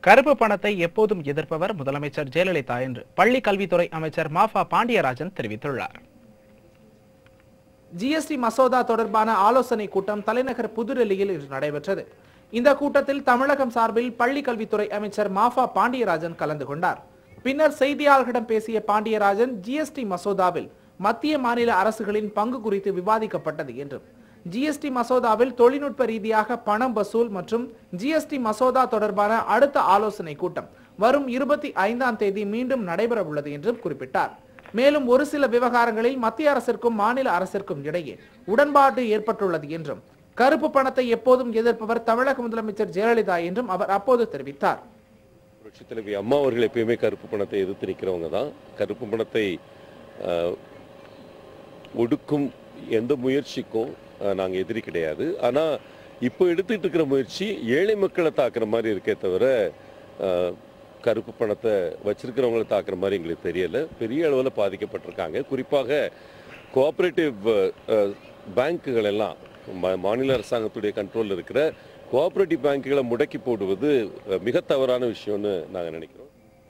கருப்பு பணத்தை எப்போதும் எதிர்ப்பவர் முதலமைச்சர் ஜெயலலிதா என்று பள்ளி கல்வித்துறை அமைச்சர் மாஃபா பாண்டியராஜன் தெரிவித்துள்ளார் ஜிஎஸ்டி மசோதா தொடர்பான ஆலோசனை கூட்டம் தலைநகர் புதுடெல்லியில் இன்று நடைபெற்றது இந்த கூட்டத்தில் தமிழகம் சார்பில் பள்ளி கல்வித்துறை அமைச்சர் மாஃபா பாண்டியராஜன் கலந்து கொண்டார் பின்னர் செய்தியாளர்களிடம் பேசிய பாண்டியராஜன் ஜிஎஸ்டி மசோதாவில் மத்திய மாநில அரசுகளின் பங்கு குறித்து விவாதிக்கப்பட்டது என்றும் ஜிஎஸ்டி மசோதாவில் தொழில்நுட்ப ரீதியாக பணம் வசூல் மற்றும் ஜிஎஸ்டி மசோதா தொடர்பான அடுத்த ஆலோசனை கூட்டம் வரும் இருபத்தி ஐந்தாம் தேதி மீண்டும் நடைபெற உள்ளது என்றும் குறிப்பிட்டார் மேலும் ஒரு சில விவகாரங்களில் மத்திய அரசிற்கும் மாநில அரசிற்கும் இடையே உடன்பாடு ஏற்பட்டுள்ளது என்றும் கருப்பு பணத்தை எப்போதும் எதிர்ப்பவர் தமிழக முதலமைச்சர் ஜெயலலிதா என்றும் அவர் அப்போது தெரிவித்தார் புரட்சித் தலைவி அம்மா அவர்கள் எப்பயுமே கருப்பு பணத்தை எதிர்த்து நிற்கிறவங்க தான் கருப்பு பணத்தை ஆஹ், ஒடுக்கும் எந்த முயற்சிக்கும் நாங்கள் எதிரி கிடையாது ஆனால் இப்போ எடுத்துக்கிட்டு இருக்கிற முயற்சி ஏழை மக்களை தாக்குற மாதிரி இருக்கே தவிர ஆஹ், கருப்பு பணத்தை வச்சிருக்கிறவங்களை தாக்குற மாதிரி எங்களுக்கு தெரியல பெரிய அளவில் பாதிக்கப்பட்டிருக்காங்க குறிப்பாக கோஆப்ரேட்டிவ் பேங்க்குகள் எல்லாம் மா- மாநில அரசாங்கத்துடைய கண்ட்ரோலில் இருக்கிற கோஆப்ரேட்டிவ் பேங்க்குகளை முடக்கி போடுவது அஹ், மிக தவறான விஷயம்னு நாங்கள் நினைக்கிறோம்